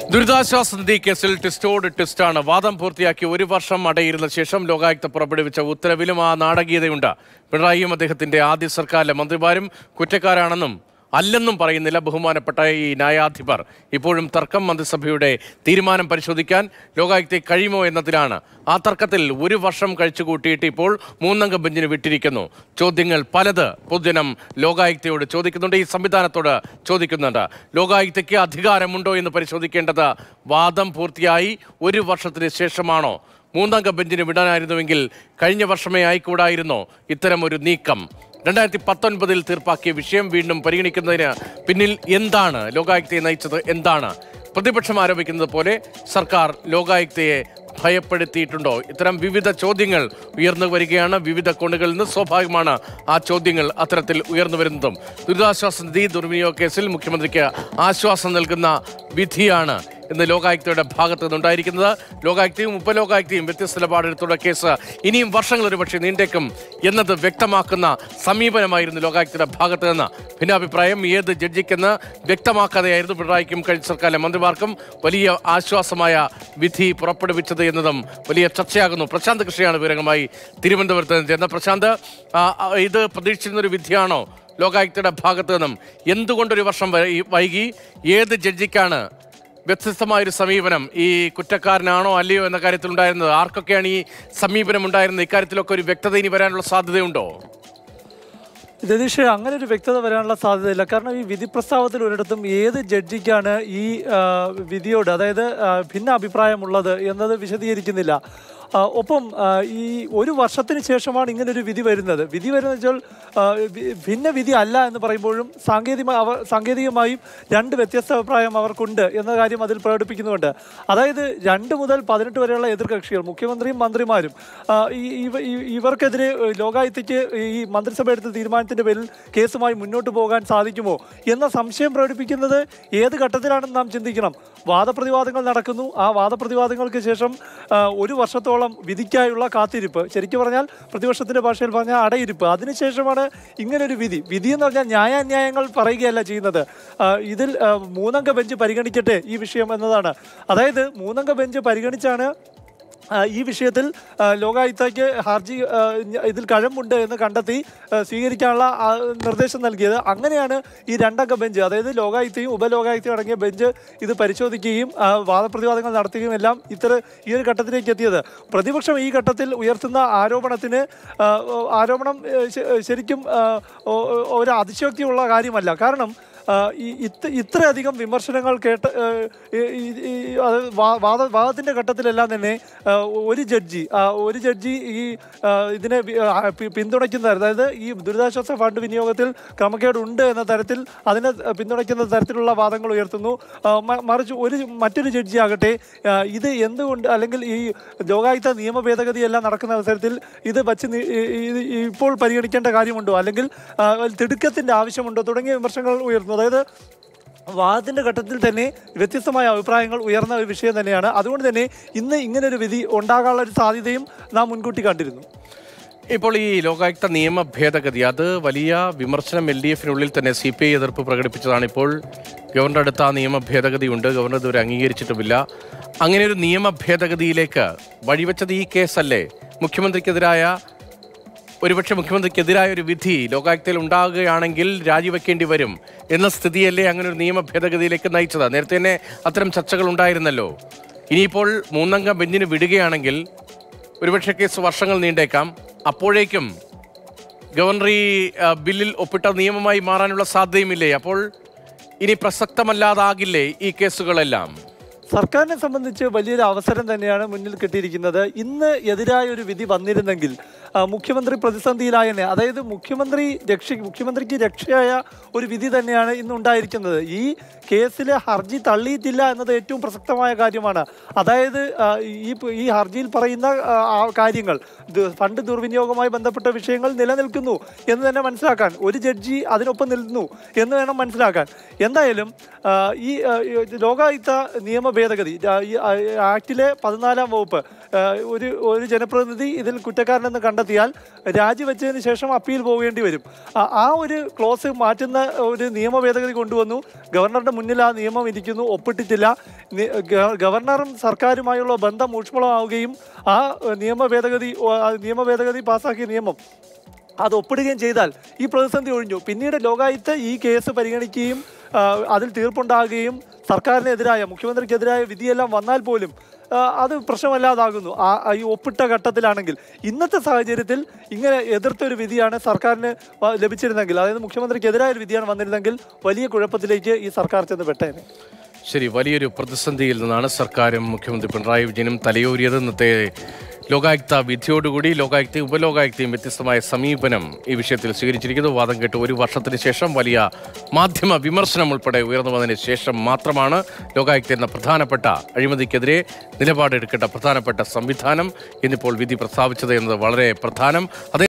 ദുരിതാശ്വാസ നിധി കേസിൽ ടെസ്റ്റോട് ടെസ്റ്റാണ് വാദം പൂർത്തിയാക്കി ഒരു വർഷം അടയിരുന്ന ശേഷം ലോകായുക്ത പുറപ്പെടുവിച്ച ഉത്തരവിലും ആ നാടകീയതയുണ്ട് പിണറായിയും അദ്ദേഹത്തിന്റെ ആദ്യ സർക്കാരിലെ മന്ത്രിമാരും കുറ്റക്കാരാണെന്നും അല്ലെന്നും പറയുന്നില്ല ബഹുമാനപ്പെട്ട ഈ ന്യായാധിപർ ഇപ്പോഴും തർക്കം മന്ത്രിസഭയുടെ തീരുമാനം പരിശോധിക്കാൻ ലോകായുക്തയെ കഴിയുമോ എന്നതിലാണ് ആ തർക്കത്തിൽ ഒരു വർഷം കഴിച്ചു കൂട്ടിയിട്ട് ഇപ്പോൾ മൂന്നംഗ ബെഞ്ചിന് വിട്ടിരിക്കുന്നു ചോദ്യങ്ങൾ പലത് പൊതുജനം ലോകായുക്തയോട് ചോദിക്കുന്നുണ്ട് ഈ സംവിധാനത്തോട് ചോദിക്കുന്നുണ്ട് ലോകായുക്തയ്ക്ക് അധികാരമുണ്ടോ എന്ന് പരിശോധിക്കേണ്ടത് വാദം പൂർത്തിയായി ഒരു വർഷത്തിന് ശേഷമാണോ മൂന്നംഗ ബെഞ്ചിന് വിടാനായിരുന്നുവെങ്കിൽ കഴിഞ്ഞ വർഷമേ ആയിക്കൂടായിരുന്നോ ഇത്തരം ഒരു നീക്കം രണ്ടായിരത്തി പത്തൊൻപതിൽ തീർപ്പാക്കിയ വിഷയം വീണ്ടും പരിഗണിക്കുന്നതിന് പിന്നിൽ എന്താണ് ലോകായുക്തയെ നയിച്ചത് എന്താണ് പ്രതിപക്ഷം ആരോപിക്കുന്നത് പോലെ സർക്കാർ ലോകായുക്തയെ ഭയപ്പെടുത്തിയിട്ടുണ്ടോ ഇത്തരം വിവിധ ചോദ്യങ്ങൾ ഉയർന്നു വരികയാണ് വിവിധ കോണുകളിൽ നിന്ന് സ്വാഭാവികമാണ് ആ ചോദ്യങ്ങൾ അത്തരത്തിൽ ഉയർന്നു വരുന്നതും ദുരിതാശ്വാസ നിധി ദുർവിനിയോഗ കേസിൽ മുഖ്യമന്ത്രിക്ക് ആശ്വാസം നൽകുന്ന വിധിയാണ് ഇന്ന് ലോകായുക്തയുടെ ഭാഗത്ത് നിന്നുണ്ടായിരിക്കുന്നത് ലോകായുക്തയും ഉപലോകായുക്തയും വ്യത്യസ്ത നിലപാടെടുത്തുള്ള കേസ് ഇനിയും വർഷങ്ങൾ ഒരുപക്ഷെ നീണ്ടേക്കും എന്നത് വ്യക്തമാക്കുന്ന സമീപനമായിരുന്നു ലോകായുക്തയുടെ ഭാഗത്ത് നിന്ന് ഭിന്നാഭിപ്രായം ഏത് ജഡ്ജിക്കെന്ന് വ്യക്തമാക്കാതെയായിരുന്നു പിണറായിക്കും കഴിഞ്ഞ സർക്കാരിലെ മന്ത്രിമാർക്കും വലിയ ആശ്വാസമായ വിധി പുറപ്പെടുവിച്ചത് എന്നതും വലിയ ചർച്ചയാകുന്നു പ്രശാന്ത് കൃഷിയാണ് വിവരങ്ങളുമായി തിരുവനന്തപുരത്ത് നിന്ന് ചേർന്ന പ്രശാന്ത് ആ, ആ, ഇത് പ്രതീക്ഷിച്ചിരുന്നൊരു വിധിയാണോ ലോകായുക്തയുടെ ഭാഗത്ത് നിന്നും എന്തുകൊണ്ടൊരു വർഷം വൈ- വൈകി ഏത് ജഡ്ജിക്കാണ് വ്യത്യസ്തമായൊരു സമീപനം ഈ കുറ്റക്കാരനാണോ അല്ലയോ എന്ന കാര്യത്തിൽ ഉണ്ടായിരുന്നത് ആർക്കൊക്കെയാണ് ഈ സമീപനം ഉണ്ടായിരുന്നത് ഇക്കാര്യത്തിലൊക്കെ ഒരു വ്യക്തത ഇനി വരാനുള്ള സാധ്യതയുണ്ടോ രതീഷ് അങ്ങനെ ഒരു വ്യക്തത വരാനുള്ള സാധ്യതയില്ല കാരണം ഈ വിധി പ്രസ്താവത്തിൽ ഒരിടത്തും ഏത് ജഡ്ജിക്കാണ് ഈ ആ, വിധിയോട് അതായത് ആ, ഭിന്ന അഭിപ്രായമുള്ളത് എന്നത് വിശദീകരിക്കുന്നില്ല ആ, ഒപ്പം ആ, ഈ ഒരു വർഷത്തിന് ശേഷമാണ് ഇങ്ങനൊരു വിധി വരുന്നത് വിധി വരുന്നത് വെച്ചാൽ ആ, വി- ഭിന്ന വിധി അല്ല എന്ന് പറയുമ്പോഴും സാങ്കേതിക അവ സാങ്കേതികമായും രണ്ട് വ്യത്യസ്ത അഭിപ്രായം അവർക്കുണ്ട് എന്ന കാര്യം അതിൽ പ്രകടിപ്പിക്കുന്നുണ്ട് അതായത് രണ്ട് മുതൽ പതിനെട്ട് വരെയുള്ള എതിർകക്ഷികൾ മുഖ്യമന്ത്രിയും മന്ത്രിമാരും ആ, ഈ- ഇവ- ഈ- ഇവർക്കെതിരെ ഏഹ്, ലോകായുക്തയ്ക്ക് ഈ മന്ത്രിസഭ എടുത്ത തീരുമാനത്തിന്റെ പേരിൽ കേസുമായി മുന്നോട്ട് പോകാൻ സാധിക്കുമോ എന്ന സംശയം പ്രകടിപ്പിക്കുന്നത് ഏത് ഘട്ടത്തിലാണെന്ന് നാം ചിന്തിക്കണം വാദപ്രതിവാദങ്ങൾ നടക്കുന്നു ആ വാദപ്രതിവാദങ്ങൾക്ക് ശേഷം ആ, ഒരു വർഷത്തോളം വിധിക്കായുള്ള കാത്തിരിപ്പ് ശരിക്കും പറഞ്ഞാൽ പ്രതിപക്ഷത്തിന്റെ ഭാഷയിൽ പറഞ്ഞാൽ അടയിരിപ്പ് അതിനുശേഷമാണ് ഇങ്ങനൊരു വിധി വിധി എന്ന് പറഞ്ഞാൽ ന്യായാന്യായങ്ങൾ പറയുകയല്ല ചെയ്യുന്നത് ആ, ഇതിൽ ആ, മൂന്നംഗ ബെഞ്ച് പരിഗണിക്കട്ടെ ഈ വിഷയം എന്നതാണ് അതായത് മൂന്നംഗ ബെഞ്ച് പരിഗണിച്ചാണ് ആ, ഈ വിഷയത്തിൽ ആ, ലോകായുക്തയ്ക്ക് ഹർജി ആ, ഞ- ഇതിൽ കഴമ്പുണ്ട് എന്ന് കണ്ടെത്തി ആ, സ്വീകരിക്കാനുള്ള ആ, നിർദ്ദേശം നൽകിയത് അങ്ങനെയാണ് ഈ രണ്ടംഗ ബെഞ്ച് അതായത് ലോകായുക്തയും ഉപലോകായുക്തയും അടങ്ങിയ ബെഞ്ച് ഇത് പരിശോധിക്കുകയും ആ, വാദപ്രതിവാദങ്ങൾ നടത്തുകയും എല്ലാം ഇത്തര ഈ ഒരു ഘട്ടത്തിലേക്ക് എത്തിയത് പ്രതിപക്ഷം ഈ ഘട്ടത്തിൽ ഉയർത്തുന്ന ആരോപണത്തിന് ആ, ഓ, ആരോപണം ഏ, ശ- ശരിക്കും ആ, ഓ- ഓ- ഒരു അതിശയോക്തിയുള്ള കാര്യമല്ല കാരണം ആ, ഈ ഇത്ര ഇത്രയധികം വിമർശനങ്ങൾ കേട്ട് ആ, ഈ- ഈ- ഈ അത് വാ- വാദ വാദത്തിന്റെ ഘട്ടത്തിലെല്ലാം തന്നെ ആ, ഒരു ജഡ്ജി ആ, ഒരു ജഡ്ജി ഈ ആ, ഇതിനെ വി- ആ, പി- പിന്തുണയ്ക്കുന്ന അതായത് ഈ ദുരിതാശ്വാസ ഫണ്ട് വിനിയോഗത്തിൽ ക്രമക്കേട് ഉണ്ട് എന്ന തരത്തിൽ അതിനെ പിന്തുണയ്ക്കുന്ന തരത്തിലുള്ള വാദങ്ങൾ ഉയർത്തുന്നു ആ, മ- മറിച്ച് ഒരു മറ്റൊരു ജഡ്ജി ആകട്ടെ ആ, ഇത് എന്തുകൊണ്ട് അല്ലെങ്കിൽ ഈ ലോകായുക്ത നിയമ ഭേദഗതി എല്ലാം നടക്കുന്ന അവസരത്തിൽ ഇത് വച്ച് നി- ഈ- ഈ- ഈ- ഇപ്പോൾ പരിഗണിക്കേണ്ട കാര്യമുണ്ടോ അല്ലെങ്കിൽ ആ, തിടുക്കത്തിന്റെ ആവശ്യമുണ്ടോ തുടങ്ങിയ വിമർശനങ്ങൾ ഉയർന്നു അതായത് വാദത്തിന്റെ ഘട്ടത്തിൽ തന്നെ വ്യത്യസ്തമായ അഭിപ്രായങ്ങൾ ഉയർന്ന ഒരു വിഷയം തന്നെയാണ് അതുകൊണ്ട് തന്നെ ഇന്ന് ഇങ്ങനൊരു വിധി ഉണ്ടാകാനുള്ള ഒരു സാധ്യതയും നാം മുൻകൂട്ടി കണ്ടിരുന്നു ഇപ്പോൾ ഈ ലോകായുക്ത നിയമ ഭേദഗതി അത് വലിയ വിമർശനം എൽ ഡി എഫിനുള്ളിൽ തന്നെ സി പി ഐ എതിർപ്പ് പ്രകടിപ്പിച്ചതാണ് ഇപ്പോൾ ഗവർണർ അടുത്ത ആ നിയമ ഭേദഗതി ഉണ്ട് ഗവർണർ ഇതുവരെ അംഗീകരിച്ചിട്ടുമില്ല അങ്ങനെ ഒരു നിയമ ഭേദഗതിയിലേക്ക് വഴിവെച്ചത് ഈ കേസല്ലേ മുഖ്യമന്ത്രിക്കെതിരായ ഒരുപക്ഷെ മുഖ്യമന്ത്രിക്കെതിരായ ഒരു വിധി ലോകായുക്തയിൽ ഉണ്ടാകുകയാണെങ്കിൽ രാജിവെക്കേണ്ടി വരും എന്ന സ്ഥിതിയല്ലേ അങ്ങനെ ഒരു നിയമ ഭേദഗതിയിലേക്ക് നയിച്ചത് നേരത്തെ തന്നെ അത്തരം ചർച്ചകൾ ഉണ്ടായിരുന്നല്ലോ ഇനിയിപ്പോൾ മൂന്നംഗ ബെഞ്ചിന് വിടുകയാണെങ്കിൽ ഒരുപക്ഷെ കേസ് വർഷങ്ങൾ നീണ്ടേക്കാം അപ്പോഴേക്കും ഗവർണർ ഈ ആ, ബില്ലിൽ ഒപ്പിട്ട നിയമമായി മാറാനുള്ള സാധ്യതയുമില്ലേ അപ്പോൾ ഇനി പ്രസക്തമല്ലാതാകില്ലേ ഈ കേസുകളെല്ലാം സർക്കാരിനെ സംബന്ധിച്ച് വലിയൊരു അവസരം തന്നെയാണ് മുന്നിൽ കിട്ടിയിരിക്കുന്നത് ഇന്ന് എതിരായ ഒരു വിധി വന്നിരുന്നെങ്കിൽ ആ, മുഖ്യമന്ത്രി പ്രതിസന്ധിയിലായെന്നെ അതായത് മുഖ്യമന്ത്രി രക്ഷ മുഖ്യമന്ത്രിക്ക് രക്ഷയായ ഒരു വിധി തന്നെയാണ് ഇന്ന് ഉണ്ടായിരിക്കുന്നത് ഈ കേസിലെ ഹർജി തള്ളിയിട്ടില്ല എന്നത് ഏറ്റവും പ്രസക്തമായ കാര്യമാണ് അതായത് ആ, ഈ ഈ ഹർജിയിൽ പറയുന്ന ആ, ആ കാര്യങ്ങൾ ഇത് ഫണ്ട് ദുർവിനിയോഗവുമായി ബന്ധപ്പെട്ട വിഷയങ്ങൾ നിലനിൽക്കുന്നു എന്ന് തന്നെ മനസ്സിലാക്കാൻ ഒരു ജഡ്ജി അതിനൊപ്പം നിൽക്കുന്നു എന്ന് വേണം മനസ്സിലാക്കാൻ എന്തായാലും ആ, ഈ ആ, ഈ ലോകായുക്ത നിയമ ഭേദഗതി ആ, ഈ ആ, ആക്ടിലെ പതിനാലാം വകുപ്പ് ആ, ഒരു ഒരു ജനപ്രതിനിധി ഇതിൽ കുറ്റക്കാരനെന്ന് കണ്ടെത്തിയാൽ രാജിവെച്ചതിന് ശേഷം അപ്പീൽ പോകേണ്ടി വരും ആ- ആ ഒരു ക്ലോസ് മാറ്റുന്ന ഒരു നിയമ ഭേദഗതി കൊണ്ടുവന്നു ഗവർണറുടെ മുന്നിൽ ആ നിയമം ഇരിക്കുന്നു ഒപ്പിട്ടിട്ടില്ല നി- ഗ- ഗവർണറും സർക്കാരുമായുള്ള ബന്ധം ഊഷ്മളമാവുകയും ആ ഏഹ്, നിയമ ഭേദഗതി ഓ, ആ നിയമ ഭേദഗതി പാസ്സാക്കിയ നിയമം അത് ഒപ്പിടുകയും ചെയ്താൽ ഈ പ്രതിസന്ധി ഒഴിഞ്ഞു പിന്നീട് ലോകായുക്ത ഈ കേസ് പരിഗണിക്കുകയും ആ, അതിൽ തീർപ്പുണ്ടാകുകയും സർക്കാരിനെതിരായ മുഖ്യമന്ത്രിക്കെതിരായ വിധിയെല്ലാം വന്നാൽ പോലും ആ, അത് പ്രശ്നമല്ലാതാകുന്നു ആ ആ ഈ ഒപ്പിട്ട ഘട്ടത്തിലാണെങ്കിൽ ഇന്നത്തെ സാഹചര്യത്തിൽ ഇങ്ങനെ എതിർത്തൊരു വിധിയാണ് സർക്കാരിന് വ- ലഭിച്ചിരുന്നെങ്കിൽ അതായത് മുഖ്യമന്ത്രിക്കെതിരായ ഒരു വിധിയാണ് വന്നിരുന്നെങ്കിൽ വലിയ കുഴപ്പത്തിലേക്ക് ഈ സർക്കാർ ചെന്ന് പെട്ടേനെ ശരി വലിയൊരു പ്രതിസന്ധിയിൽ നിന്നാണ് സർക്കാരും മുഖ്യമന്ത്രി പിണറായി വിജയനും തലയൂരിയത് ഇന്നത്തെ ലോകായുക്ത വിധിയോടുകൂടി ലോകായുക്തയും ഉപലോകായുക്തയും വ്യത്യസ്തമായ സമീപനം ഈ വിഷയത്തിൽ സ്വീകരിച്ചിരിക്കുന്നു വാദം കേട്ട് ഒരു വർഷത്തിന് ശേഷം വലിയ മാധ്യമ വിമർശനം ഉൾപ്പെടെ ഉയർന്നു വന്നതിന് ശേഷം മാത്രമാണ് ലോകായുക്ത എന്ന പ്രധാനപ്പെട്ട അഴിമതിക്കെതിരെ നിലപാടെടുക്കേണ്ട പ്രധാനപ്പെട്ട സംവിധാനം ഇന്നിപ്പോൾ വിധി പ്രസ്താവിച്ചത് എന്നത് വളരെ പ്രധാനം അതേ